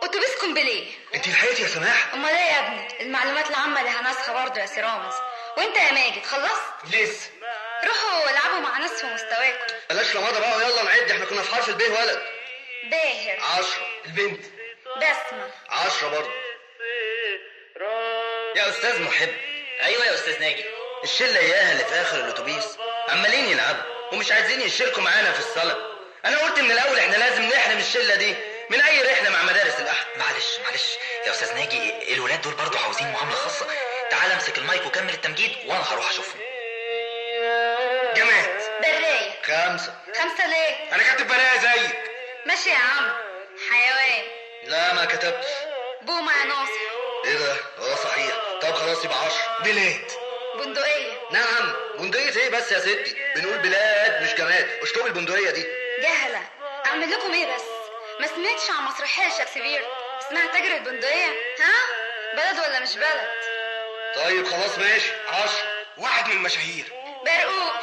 اتوبيس كومبليه انت لحقتي يا سماح امال ايه يا ابني المعلومات العامه اللي هنسخه برضه يا سي رامز وانت يا ماجد خلصت لسه روحوا العبوا مع ناس في مستواكم بلاش رمادة بقى ويلا نعد احنا كنا في حرف الب ولد باهر عشرة البنت بسمه عشرة برضه يا استاذ محب ايوه يا استاذ ناجي الشله اياها اللي في اخر الاتوبيس عمالين يلعبوا ومش عايزين يشاركوا معانا في الصلاه انا قلت من الاول احنا لازم نحرم الشله دي من اي رحله مع مدارس الاحد معلش معلش يا استاذ ناجي الولاد دول برضو عاوزين معامله خاصه تعال امسك المايك وكمل التمجيد وانا هروح اشوفهم جماد برايه خمسة خمسه ليه انا كاتب براءة زيك ماشي يا عم حيوان لا ما كتبتش بومه يا ناصر ايه ده اه صحيح طب خلاص يبقى عشرة بلاد بندقيه نعم بندقية ايه بس يا ستي بنقول بلاد مش جماد اشطب البندقية دي جهله اعمل لكم ايه بس ما سمعتش عن مسرحيه شكسبير اسمها تاجر البندقيه ها بلد ولا مش بلد طيب خلاص ماشي عشرة واحد من المشاهير برقوق